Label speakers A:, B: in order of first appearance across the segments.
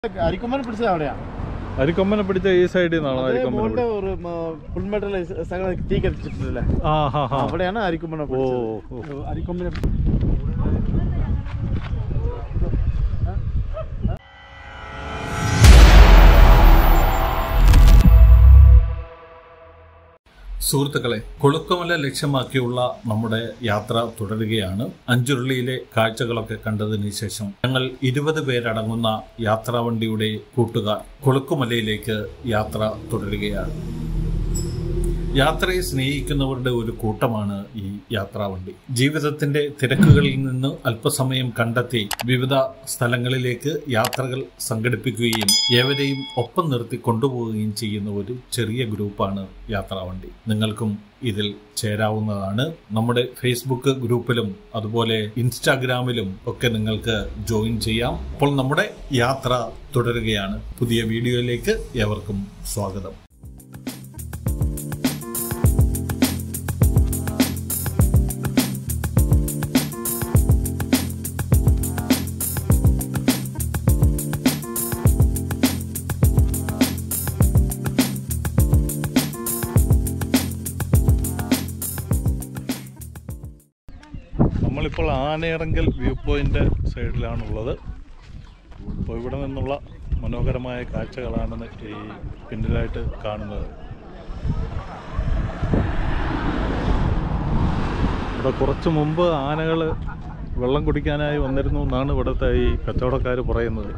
A: അരിക്കൊമ്പനെ പിടിച്ചത് അവിടെയാ
B: അരിക്കൊമ്പനെ പിടിച്ച ഈ സൈഡിൽ നിന്നാണോ
A: അത്
B: അരിക്കൊമ്പനെ
A: മുകളിലെ ഒരു പുൽമേട്ടിലെ സ്ഥലം തീ കത്തിച്ചിട്ടില്ലേ
B: ആ ഹാ ഹാ
A: അവിടെയാണ് അരിക്കൊമ്പനെ
B: ഓ
A: പിടിച്ചത്
B: ഓ.
A: അരിക്കൊമ്പനെ
C: സുഹൃത്തുക്കളെ കൊളുക്കുമല ലക്ഷ്യമാക്കിയുള്ള നമ്മുടെ യാത്ര തുടരുകയാണ് അഞ്ചുരുളിയിലെ കാഴ്ചകളൊക്കെ കണ്ടതിന് ശേഷം ഞങ്ങൾ ഇരുപത് പേരടങ്ങുന്ന യാത്രാവണ്ടിയുടെ കൂട്ടുകാർ കൊളുക്കുമലയിലേക്ക് യാത്ര തുടരുകയാണ് യാത്രയെ സ്നേഹിക്കുന്നവരുടെ ഒരു കൂട്ടമാണ് ഈ യാത്രാവണ്ടി ജീവിതത്തിന്റെ തിരക്കുകളിൽ നിന്ന് അല്പസമയം കണ്ടെത്തി വിവിധ സ്ഥലങ്ങളിലേക്ക് യാത്രകൾ സംഘടിപ്പിക്കുകയും ഏവരെയും ഒപ്പം നിർത്തി കൊണ്ടുപോവുകയും ചെയ്യുന്ന ഒരു ചെറിയ ഗ്രൂപ്പാണ് യാത്രാവണ്ടി നിങ്ങൾക്കും ഇതിൽ ചേരാവുന്നതാണ് നമ്മുടെ ഫേസ്ബുക്ക് ഗ്രൂപ്പിലും അതുപോലെ ഇൻസ്റ്റാഗ്രാമിലും ഒക്കെ നിങ്ങൾക്ക് ജോയിൻ ചെയ്യാം അപ്പോൾ നമ്മുടെ യാത്ര തുടരുകയാണ് പുതിയ വീഡിയോയിലേക്ക് ഏവർക്കും സ്വാഗതം
B: നമ്മളിപ്പോൾ ആനയിറങ്കൽ വ്യൂ പോയിന്റ് സൈഡിലാണുള്ളത് അപ്പോൾ ഇവിടെ നിന്നുള്ള മനോഹരമായ കാഴ്ചകളാണ് ഈ പിന്നിലായിട്ട് കാണുന്നത് ഇവിടെ കുറച്ച് മുമ്പ് ആനകൾ വെള്ളം കുടിക്കാനായി വന്നിരുന്നു എന്നാണ് ഇവിടുത്തെ ഈ കച്ചവടക്കാർ പറയുന്നത്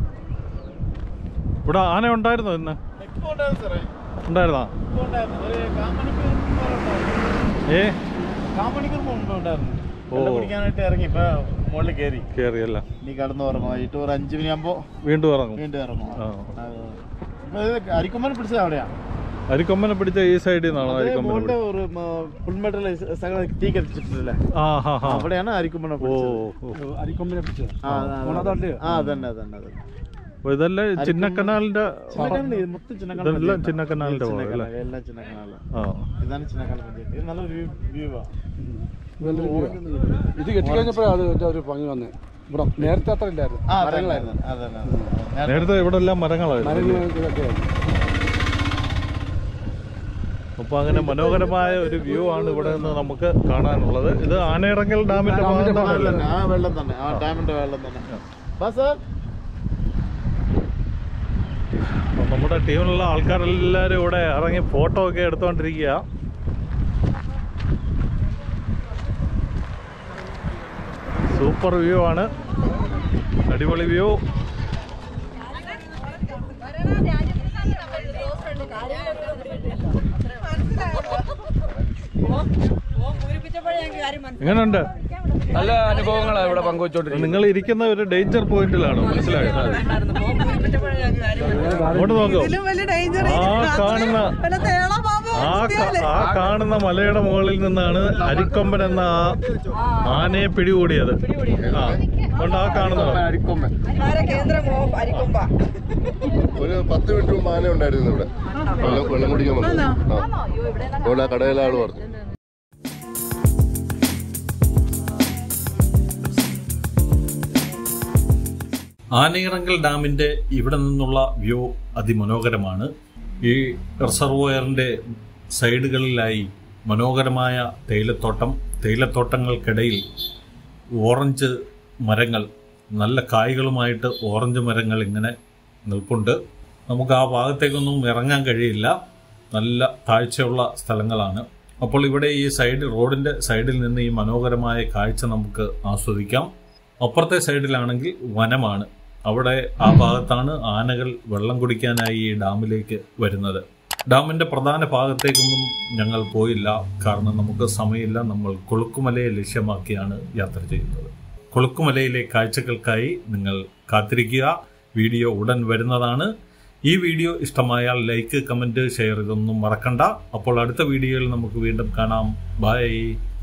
B: ഇവിടെ ആന ഉണ്ടായിരുന്നോ ഇന്ന്
A: ഇപ്പൊ ഉണ്ടായിരുന്നു സാറേ
B: ഉണ്ടായിരുന്നാ
A: ഇപ്പൊ ഉണ്ടായിരുന്നു ഒരു കാമണിക്കൂർ മുമ്പ് ഉണ്ടായിരുന്നു.
B: ഏ
A: കാമണിക്കൂർ മുമ്പ് ഉണ്ടായിരുന്നു
B: ഓ.
A: വെള്ളം കുടിക്കാനായിട്ട് ഇറങ്ങി ഇപ്പൊ മുകളിൽ കയറി
B: കയറിയല്ല
A: ഇനി കടന്നു ഉറങ്ങും വൈകിട്ട് ഒരു അഞ്ചു മണിയാകുമ്പോ
B: വീണ്ടും ഇറങ്ങും
A: വീണ്ടും ഇറങ്ങും
B: ആ.
A: അത് ഇപ്പൊ ഇത് അരിക്കൊമ്പനെ പിടിച്ചത് അവിടെയാ
B: അരിക്കൊമ്പനെ പിടിച്ച ഈ സൈഡിൽ നിന്നാണോ
A: അത്
B: അരിക്കൊമ്പനെ
A: മുകളിലെ
B: പിടിച്ചത്
A: ഒരു പുൽമേട്ടിലെ സ്ഥലം തീ കത്തിച്ചിട്ടില്ലേ
B: ആ ഹാ ഹാ
A: അവിടെയാണ് അരിക്കൊമ്പനെ
B: ഓ
A: പിടിച്ചത്
B: ഓ.
A: അരിക്കൊമ്പനെ പിടിച്ചത് ആ അതന്നെ അതന്നെ അതന്നെ
B: അപ്പൊ ഇതെല്ലാം ചിന്നക്കനാലിന്റെ
A: ചിന്നക്കനാല് ഇത് മൊത്തം ചിന്നക്കനാല്
B: ഇതെല്ലാം
A: പഞ്ചായത്താ.
B: ചിന്നക്കനാലിന്റെ
A: ഇത്
B: ഭാഗം അല്ലേ?
A: ചിന്നക്കനാല്, എല്ലാം ചിന്നക്കനാല്
B: ആ
A: ഇതാണ് ചിന്നക്കനാല് പഞ്ചായത്ത് ഇത് നല്ലൊരു വ്യൂ വ്യൂവാ
D: ഇത് കെട്ടിക്കഴിഞ്ഞപ്പോഴാണ് അത് ഇതിന്റെ ഒരു ഭംഗി വന്നത് ഇവിടെ നേരത്തെ അത്ര ഇല്ലായിരുന്നു
A: ആ അതന്നെ അതന്നെ അതന്നെ അതന്നെ.
B: നേരത്തെ ഇവിടെ എല്ലാം മരങ്ങളായിരുന്നു
D: മരങ്ങൾ ഇതൊക്കെയായിരുന്നു
B: അപ്പൊ അങ്ങനെ മനോഹരമായ ഒരു വ്യൂ ആണ് ഇവിടെ നിന്ന് നമുക്ക് കാണാനുള്ളത് ഇത് ആനയിറങ്കൽ ഡാമിന്റെ ഭാഗം
A: ആ,
B: തന്നെയല്ലേ?
A: അതന്നെ. ആ വെള്ളം തന്നെ ആ ഡാമിന്റെ വെള്ളം തന്നെ ബാ സാർ
B: അപ്പൊ നമ്മുടെ ടീമിലുള്ള ആൾക്കാരെല്ലാരും ഇവിടെ ഇറങ്ങി ഫോട്ടോ ഒക്കെ എടുത്തോണ്ടിരിക്കുക സൂപ്പർ വ്യൂ ആണ് അടിപൊളി വ്യൂ എങ്ങനെയുണ്ട്
D: നല്ല അനുഭവങ്ങളാണ് ഇവിടെ പങ്കുവച്ചോണ്ടിരിക്കുന്നത്
B: നിങ്ങൾ ഇരിക്കുന്ന ഒരു ഡേഞ്ചർ പോയിന്റിലാണ് മനസ്സിലായോ അങ്ങോട്ട് നോക്കൂ
E: ഇതിലും വലിയ ഡേഞ്ചർ
B: ആ കാണുന്ന
E: വല്ല തേള പാമ്പോ
B: ആ ക- ആ കാണുന്ന മലയുടെ മുകളിൽ നിന്നാണ് അരിക്കൊമ്പൻ എന്ന ആ ആനയെ പിടികൂടിയത് ആ അതുകൊണ്ട് ആ കാണുന്നത്
D: അരിക്കൊമ്പൻ
E: ആരെ കേന്ദ്രം അരിക്കൊമ്പ
F: ഒരു പത്ത് മിനിറ്റ് മുമ്പ് ആന ഉണ്ടായിരുന്നു ഇവിടെ വെള്ളം വെള്ളം കുടിക്കാൻ വന്നു ആ ഇവിടെ ആ കടയിലെ ആള് പറഞ്ഞു
C: ആനയിറങ്കൽ ഡാമിന്റെ ഇവിടെ നിന്നുള്ള വ്യൂ അതിമനോഹരമാണ് ഈ റിസർവോയറിന്റെ സൈഡുകളിലായി മനോഹരമായ തേയിലത്തോട്ടം തേയിലത്തോട്ടങ്ങൾക്കിടയിൽ ഓറഞ്ച് മരങ്ങൾ നല്ല കായ്കളുമായിട്ട് ഓറഞ്ച് മരങ്ങൾ ഇങ്ങനെ നിൽപ്പുണ്ട് നമുക്ക് ആ ഭാഗത്തേക്കൊന്നും ഇറങ്ങാൻ കഴിയില്ല നല്ല താഴ്ചയുള്ള സ്ഥലങ്ങളാണ് അപ്പോൾ ഇവിടെ ഈ സൈഡ് റോഡിന്റെ സൈഡിൽ നിന്ന് ഈ മനോഹരമായ കാഴ്ച നമുക്ക് ആസ്വദിക്കാം അപ്പുറത്തെ സൈഡിലാണെങ്കിൽ വനമാണ് അവിടെ ആ ഭാഗത്താണ് ആനകൾ വെള്ളം കുടിക്കാനായി ഈ ഡാമിലേക്ക് വരുന്നത് ഡാമിന്റെ പ്രധാന ഭാഗത്തേക്കൊന്നും ഞങ്ങൾ പോയില്ല കാരണം നമുക്ക് സമയമില്ല നമ്മൾ കൊളുക്കുമലയെ ലക്ഷ്യമാക്കിയാണ് യാത്ര ചെയ്യുന്നത് കൊളുക്കുമലയിലെ കാഴ്ചകൾക്കായി നിങ്ങൾ കാത്തിരിക്കുക വീഡിയോ ഉടൻ വരുന്നതാണ് ഈ വീഡിയോ ഇഷ്ടമായാൽ ലൈക്ക് കമന്റ് ഷെയർ ഇതൊന്നും മറക്കണ്ട അപ്പോൾ അടുത്ത വീഡിയോയിൽ നമുക്ക് വീണ്ടും കാണാം ബൈ